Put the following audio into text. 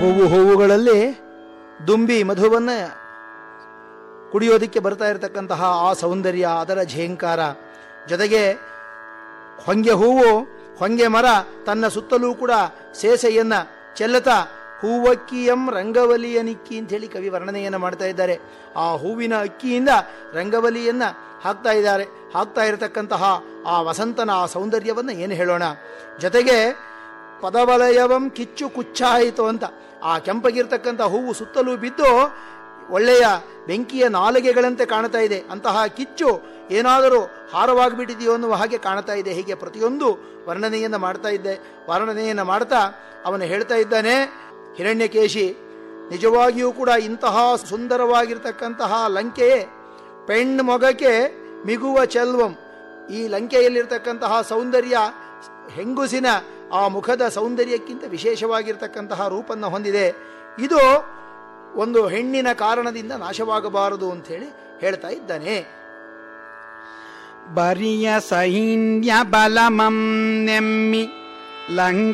ಹೂವು ಹೂವುಗಳಲ್ಲಿ ದುಂಬಿ ಮಧುವನ್ನ ಕುಡಿಯೋದಕ್ಕೆ ಬರ್ತಾ ಇರತಕ್ಕಂತಹ ಆ ಸೌಂದರ್ಯ ಅದರ ಝೇಂಕಾರ ಜೊತೆಗೆ ಹೊಂಗೆ ಹೂವು ಹೊಂಗೆ ಮರ ತನ್ನ ಸುತ್ತಲೂ ಕೂಡ ಸೇಸೆಯನ್ನ ಚೆಲ್ಲುತ್ತಾ ಹೂವಕ್ಕಿಯಂ ರಂಗವಲಿಯನಿಕ್ಕಿ ಅಂತ ಹೇಳಿ ಕವಿ ವರ್ಣನೆಯನ್ನು ಮಾಡ್ತಾ ಇದ್ದಾರೆ ಆ ಹೂವಿನ ಅಕ್ಕಿಯಿಂದ ರಂಗವಲಿಯನ್ನ ಹಾಕ್ತಾ ಇದ್ದಾರೆ ಹಾಕ್ತಾ ಇರತಕ್ಕಂತಹ ಆ ವಸಂತನ ಆ ಸೌಂದರ್ಯವನ್ನು ಏನು ಹೇಳೋಣ ಜೊತೆಗೆ ಪದವಲಯವಂ ಕಿಚ್ಚು ಕುಚ್ಚಾಯಿತು ಅಂತ ಆ ಕೆಂಪಗಿರ್ತಕ್ಕಂಥ ಹೂವು ಸುತ್ತಲೂ ಬಿದ್ದು ಒಳ್ಳೆಯ ಬೆಂಕಿಯ ನಾಲಿಗೆಗಳಂತೆ ಕಾಣ್ತಾ ಇದೆ ಅಂತಹ ಕಿಚ್ಚು ಏನಾದರೂ ಹಾರವಾಗಿಬಿಟ್ಟಿದೆಯೋ ಅನ್ನುವ ಹಾಗೆ ಕಾಣ್ತಾ ಇದೆ ಹೀಗೆ ಪ್ರತಿಯೊಂದು ವರ್ಣನೆಯನ್ನು ಮಾಡ್ತಾ ಇದ್ದೆ ವರ್ಣನೆಯನ್ನು ಮಾಡ್ತಾ ಅವನು ಹೇಳ್ತಾ ಇದ್ದಾನೆ ಹಿರಣ್ಯಕೇಶಿ ನಿಜವಾಗಿಯೂ ಕೂಡ ಇಂತಹ ಸುಂದರವಾಗಿರ್ತಕ್ಕಂತಹ ಲಂಕೆಯೇ ಪೆಣ್ ಮೊಗಕ್ಕೆ ಮಿಗುವ ಚೆಲ್ವಂ ಈ ಲಂಕೆಯಲ್ಲಿರ್ತಕ್ಕಂತಹ ಸೌಂದರ್ಯ ಹೆಂಗುಸಿನ ಆ ಮುಖದ ಸೌಂದರ್ಯಕ್ಕಿಂತ ವಿಶೇಷವಾಗಿರ್ತಕ್ಕಂತಹ ರೂಪನ್ನು ಹೊಂದಿದೆ ಇದು ಒಂದು ಹೆಣ್ಣಿನ ಕಾರಣದಿಂದ ನಾಶವಾಗಬಾರದು ಅಂತ ಹೇಳಿ ಹೇಳ್ತಾ ಇದ್ದಾನೆ ಬರಿಯ ಸೈನ್ಯ ಬಲಮಂ ನೆಮ್ಮಿ ಲಂಕ